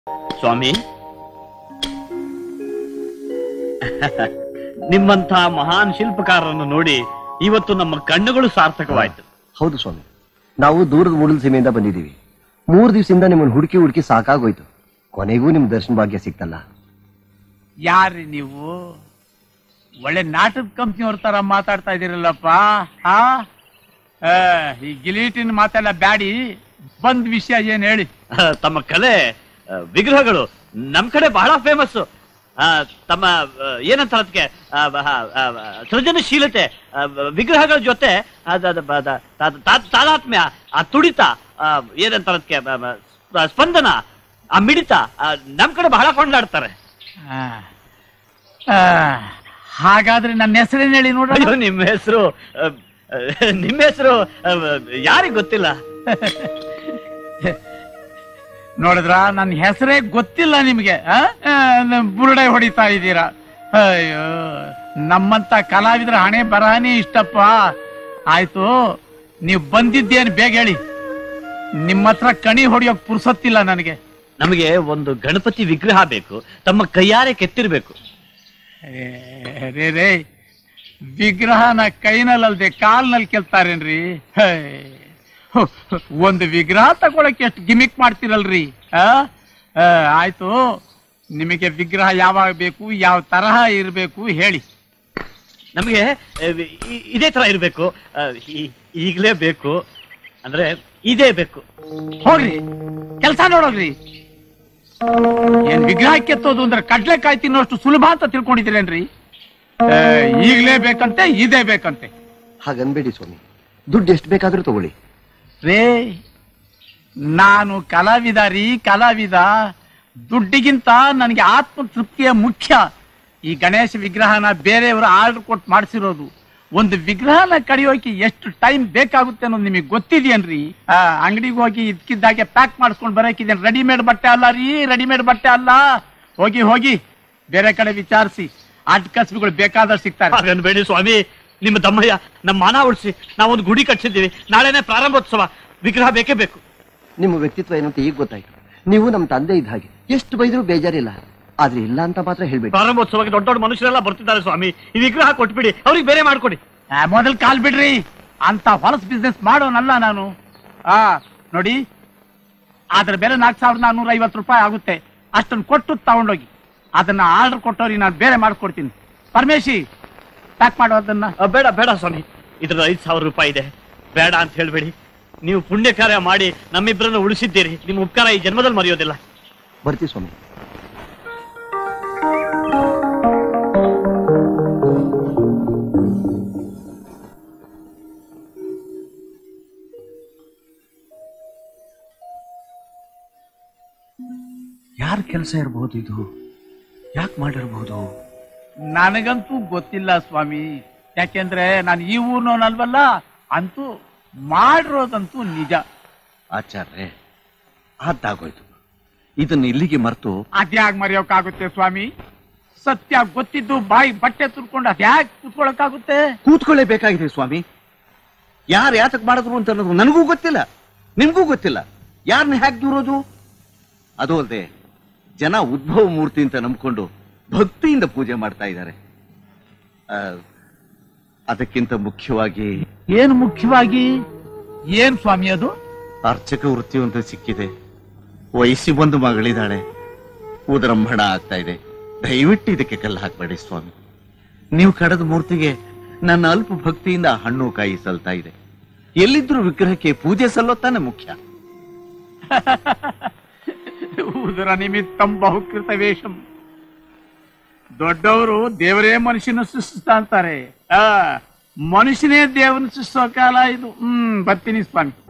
ಸ್ವಾಮಿ ನಿಮ್ಮಂಥ ಮಹಾನ್ ಶಿಲ್ಪಕಾರರನ್ನು ನೋಡಿ ಇವತ್ತು ನಮ್ಮ ಕಣ್ಣುಗಳು ಸಾರ್ಥಕವಾಯ್ತು ಹೌದು ಸ್ವಾಮಿ ನಾವು ದೂರದ ಮೂಡಲ ಸೀಮೆಯಿಂದ ಬಂದಿದ್ದೀವಿ ಮೂರು ದಿವಸದಿಂದ ನಿಮ್ಮನ್ನು ಹುಡುಕಿ ಹುಡುಕಿ ಸಾಕಾಗೋಯ್ತು ಕೊನೆಗೂ ನಿಮ್ ದರ್ಶನ ಭಾಗ್ಯ ಸಿಕ್ತಲ್ಲ ಯಾರ್ರಿ ನೀವು ಒಳ್ಳೆ ನಾಟಕ ಕಂಪ್ನಿಯವ್ರ ತರ ಮಾತಾಡ್ತಾ ಇದೀರಲ್ಲಪ್ಪ ಹಾ ಆ, ಈ ಗಿಲೀಟಿನ ಮಾತೆಲ್ಲ ಬ್ಯಾಡಿ ಬಂದ್ ವಿಷಯ ಏನ್ ಹೇಳಿ ತಮ್ಮ ಕಲೆ ಆ, ವಿಗ್ರಹಗಳು ನಮ್ ಕಡೆ ಬಹಳ ಫೇಮಸ್ ತಮ್ಮ ಆ, ಏನಂತ ಅದಕ್ಕೆ ಆ, ಆ, ಆ, ಸೃಜನಶೀಲತೆ ಆ, ವಿಗ್ರಹಗಳ ಜೊತೆ ಅದ್- ಅದ್- ಅದ್- ಅದ್- ತಾ- ತಾದಾತ್ಮ್ಯ ಆ ತುಡಿತ ಆ, ಏನಂತ ಅದಕ್ಕೆ ಬ- ಬ- ಸ್ಪಂದನ ಆ ಮಿಡಿತ ಆ, ನಮ್ ಕಡೆ ಬಹಳ ಕೊಂಡಾಡ್ತಾರೆ ಆ, ಆ, ಹಾಗಾದ್ರೆ ನನ್ನ ಹೆಸರೇನ್ ಹೇಳಿ ನೋಡ್ರಿ ಅಯ್ಯೋ ನಿಮ್ಮ ಹೆಸರು ನಿಮ್ಮ ಹೆಸರು ಯಾರಿಗ್ ಗೊತ್ತಿಲ್ಲ ನೋಡಿದ್ರ ನನ್ನ ಹೆಸರೇ ಗೊತ್ತಿಲ್ಲ ನಿಮ್ಗೆ ಆ? ಆ, ನ- ಬುರುಡೆ ಹೊಡಿತಾ ಇದ್ದೀರಾ ಅಯ್ಯೋ ನಮ್ಮಂತ ಕಲಾವಿದ್ರ ಹಣೆ ಬರಹನೇ ಇಷ್ಟಪ್ಪ ಆಯ್ತು ನೀವು ಬಂದಿದ್ದೇನು ಬೇಗ ಹೇಳಿ ನಿಮ್ಮ ಹತ್ರ ಕಣಿ ಹೊಡಿಯೋಕ್ ಪುರ್ಸೊತ್ತಿಲ್ಲ ನನಗೆ ನಮಗೆ ಒಂದು ಗಣಪತಿ ವಿಗ್ರಹ ಬೇಕು ತಮ್ಮ ಕೈಯಾರೆ ಕೆತ್ತಿರ್ಬೇಕು ಏ, ರೇ ರೇ ವಿಗ್ರಹನ ಕೈನಲ್ಲಲ್ದೆ ಕಾಲ್ನಲ್ಲಿ ಕೆಲ್ತಾರೇನ್ರಿ ಹೇ. ಹೋ, ಒಂದು ವಿಗ್ರಹ ತಗೊಳಕ್ಕೆ ಎಷ್ಟು ಗಿಮಿಕ್ ಮಾಡ್ತಿರಲ್ರಿ ಆ? ಆ, ಆಯ್ತು ನಿಮಗೆ ವಿಗ್ರಹ ಯಾವಾಗ ಬೇಕು ಯಾವ ತರಹ ಇರಬೇಕು ಹೇಳಿ ನಮಗೆ ಇದೇ ತರ ಇರ್ಬೇಕು ಆ, ಈ- ಈಗ್ಲೇ ಬೇಕು ಅಂದ್ರೆ ಇದೇ ಬೇಕು ಹೋಗ್ರಿ ಕೆಲಸ ನೋಡೋಗ್ರಿ ಏನ್ ವಿಗ್ರಹ ಕೆತ್ತೋದು ಅಂದ್ರೆ ಕಡ್ಲೆಕಾಯಿ ತಿನ್ನೋಷ್ಟು ಸುಲಭ ಅಂತ ತಿಳ್ಕೊಂಡಿದ್ದೀರೇನ್ರಿ ಆ, ಈಗ್ಲೇ ಬೇಕಂತೆ ಇದೇ ಬೇಕಂತೆ ಹಾಗನ್ಬೇಡಿ ಸ್ವಾಮಿ ದುಡ್ಡು ಎಷ್ಟು ಬೇಕಾದ್ರೂ ತಗೊಳ್ಳಿ ರೇ ನಾನು ಕಲಾವಿದ ರೀ ಕಲಾವಿದ ದುಡ್ಡಿಗಿಂತ ನನಗೆ ಆತ್ಮ ತೃಪ್ತಿಯ ಮುಖ್ಯ ಈ ಗಣೇಶ ವಿಗ್ರಹನ ಬೇರೆಯವರು ಆರ್ಡರ್ ಕೊಟ್ಟು ಮಾಡಿಸಿರೋದು ಒಂದು ವಿಗ್ರಹನ ಕಡಿಯೋಕೆ ಎಷ್ಟು ಟೈಮ್ ಬೇಕಾಗುತ್ತೆ ಅನ್ನೋದು ನಿಮಗೆ ಗೊತ್ತಿದೆಯೇನ್ರಿ ಆ, ಅಂಗಡಿಗೆ ಹೋಗಿ ಇದ್ಕಿದ್ದಾಗೆ ಪ್ಯಾಕ್ ಮಾಡಿಸ್ಕೊಂಡು ಬರೋಕಿದೇನು ರೆಡಿಮೇಡ್ ಬಟ್ಟೆ ಅಲ್ಲ ರೀ ರೆಡಿಮೇಡ್ ಬಟ್ಟೆ ಅಲ್ಲ ಹೋಗಿ ಹೋಗಿ ಬೇರೆ ಕಡೆ ವಿಚಾರಿಸಿ ಅಡ್ ಕಸ್ಬಿಗಳು ಬೇಕಾದಷ್ಟು ಸಿಗ್ತಾರೆ ಹಾಗನ್ಬೇಡಿ ಸ್ವಾಮಿ ನಿಮ್ಮ ದಮ್ಮಯ್ಯ ನಮ್ಮ ಮಾನ ಉಳಿಸಿ ನಾವೊಂದು ಗುಡಿ ಕಟ್ಸಿದ್ದೀವಿ ನಾಳೆನೆ ಪ್ರಾರಂಭೋತ್ಸವ ವಿಗ್ರಹ ಬೇಕೇ ಬೇಕು ನಿಮ್ಮ ವ್ಯಕ್ತಿತ್ವ ಏನು ಅಂತ ಈಗ ಗೊತ್ತಾಯ್ತು ನೀವು ನಮ್ಮ ತಂದೆ ಇದ್ದ ಹಾಗೆ ಎಷ್ಟು ಬೈದ್ರೂ ಬೇಜಾರಿಲ್ಲ ಆದ್ರೆ ಇಲ್ಲ ಅಂತ ಮಾತ್ರ ಹೇಳ್ಬೇಡಿ ಪ್ರಾರಂಭೋತ್ಸವಕ್ಕೆ ದೊಡ್ಡ ದೊಡ್ಡ ಮನುಷ್ಯರೆಲ್ಲ ಬರ್ತಿದ್ದಾರೆ ಸ್ವಾಮಿ ಈ ವಿಗ್ರಹ ಕೊಟ್ಬಿಡಿ ಅವ್ರಿಗೆ ಬೇರೆ ಮಾಡ್ಕೊಡಿ ಆ, ಮೊದಲ್ ಕಾಲ್ ಬಿಡ್ರಿ ಅಂತ ಹೊಲಸ್ ಬಿಸ್ನೆಸ್ ಮಾಡೋನಲ್ಲ ನಾನು ಆ ನೋಡಿ ಅದ್ರ ಬೆಲೆ ನಾಲ್ಕು ಸಾವಿರದ ನಾನ್ನೂರ ಐವತ್ತು ರೂಪಾಯಿ ಆಗುತ್ತೆ ಅಷ್ಟನ್ನು ಕೊಟ್ಟು ತಗೊಂಡೋಗಿ ಅದನ್ನ ಆರ್ಡರ್ ಕೊಟ್ಟವ್ರಿಗೆ ನಾನು ಬೇರೆ ಮಾಡ್ಕೊಡ್ತೀನಿ ಪರಮೇಶಿ ಪ್ಯಾಕ್ ಮಾಡೋ ಅದನ್ನ ಆ, ಬೇಡ ಬೇಡ ಸ್ವಾಮಿ ಇದ್ರ ಐದ್ ಸಾವಿರ ರೂಪಾಯಿ ಇದೆ ಬೇಡ ಅಂತ ಹೇಳ್ಬೇಡಿ ನೀವು ಪುಣ್ಯ ಕಾರ್ಯ ಮಾಡಿ ನಮ್ಮಿಬ್ಬರನ್ನ ಉಳಿಸಿದ್ದೀರಿ ನಿಮ್ಮ ಉಪಕಾರ ಈ ಜನ್ಮದಲ್ಲಿ ಮರೆಯೋದಿಲ್ಲ ಬರ್ತೀವಿ ಸ್ವಾಮಿ ಯಾರ ಕೆಲಸ ಇರಬಹುದು ಇದು ಯಾಕೆ ಮಾಡಿರಬಹುದು ನನಗಂತೂ ಗೊತ್ತಿಲ್ಲ ಸ್ವಾಮಿ ಯಾಕೆಂದ್ರೆ ನಾನು ಈ ಊರ್ನವನಲ್ವಲ್ಲ ಅಂತೂ ಮಾಡಿರೋದಂತೂ ನಿಜ ಆಚಾರ್ರೆ ಅದಾಗೋಯ್ತು ಇದನ್ನ ಇಲ್ಲಿಗೆ ಮರೆತು ಅದ್ಯಾಗ್ ಮರೆಯೋಕ್ಕಾಗುತ್ತೆ ಸ್ವಾಮಿ ಸತ್ಯ ಗೊತ್ತಿದ್ದು ಬಾಯಿ ಬಟ್ಟೆ ತುರ್ಕೊಂಡು ಅದ್ಯಾಕ್ ಕುತ್ಕೊಳಕ್ಕಾಗುತ್ತೆ ಕೂತ್ಕೊಳ್ಳೇಬೇಕಾಗಿದೆ ಸ್ವಾಮಿ ಯಾರು ಯಾತಕ್ ಮಾಡಿದ್ರು ಅಂತ ಅನ್ನೋದು ನನಗೂ ಗೊತ್ತಿಲ್ಲ ನಿಮ್ಗೂ ಗೊತ್ತಿಲ್ಲ ಯಾರನ್ನ ಹ್ಯಾಕ್ ದೂರೋದು ಅದು ಅಲ್ಲದೆ ಜನ ಉದ್ಭವ ಮೂರ್ತಿ ಅಂತ ನಂಬ್ಕೊಂಡು ಭಕ್ತಿಯಿಂದ ಪೂಜೆ ಮಾಡ್ತಾ ಇದ್ದಾರೆ ಆ, ಅದಕ್ಕಿಂತ ಮುಖ್ಯವಾಗಿ ಏನು ಮುಖ್ಯವಾಗಿ ಏನ್ ಸ್ವಾಮಿ ಅದು ಅರ್ಚಕ ವೃತ್ತಿ ಒಂದು ಸಿಕ್ಕಿದೆ ವಯಸ್ಸಿ ಒಂದು ಮಗಳಿದ್ದಾಳೆ ಉದರಂಭಣ ಆಗ್ತಾ ಇದೆ ದಯವಿಟ್ಟು ಇದಕ್ಕೆ ಕಲ್ಲು ಹಾಕಬೇಡಿ ಸ್ವಾಮಿ ನೀವು ಕಡದ ಮೂರ್ತಿಗೆ ನನ್ನ ಅಲ್ಪ ಭಕ್ತಿಯಿಂದ ಹಣ್ಣು ಕಾಯಿ ಸಲ್ತಾ ಇದೆ ಎಲ್ಲಿದ್ರು ವಿಗ್ರಹಕ್ಕೆ ಪೂಜೆ ಸಲ್ಲೋತಾನೆ ಮುಖ್ಯ ಉದರ ನಿಮಿತ್ತಂ ಬಹುಕೃತ ವೇಷಂ ದೊಡ್ಡವರು ದೇವರೇ ಮನುಷ್ಯನ ಸೃಷ್ಟಿಸ್ತಾ ಅಂತಾರೆ ಆ ಮನುಷ್ಯನೇ ದೇವರನ್ನ ಸೃಷ್ಟಿಸೋ ಕಾಲ ಇದು ಹ್ಮ್ ಬರ್ತೀನಿ ಸ್ವಾಮಿ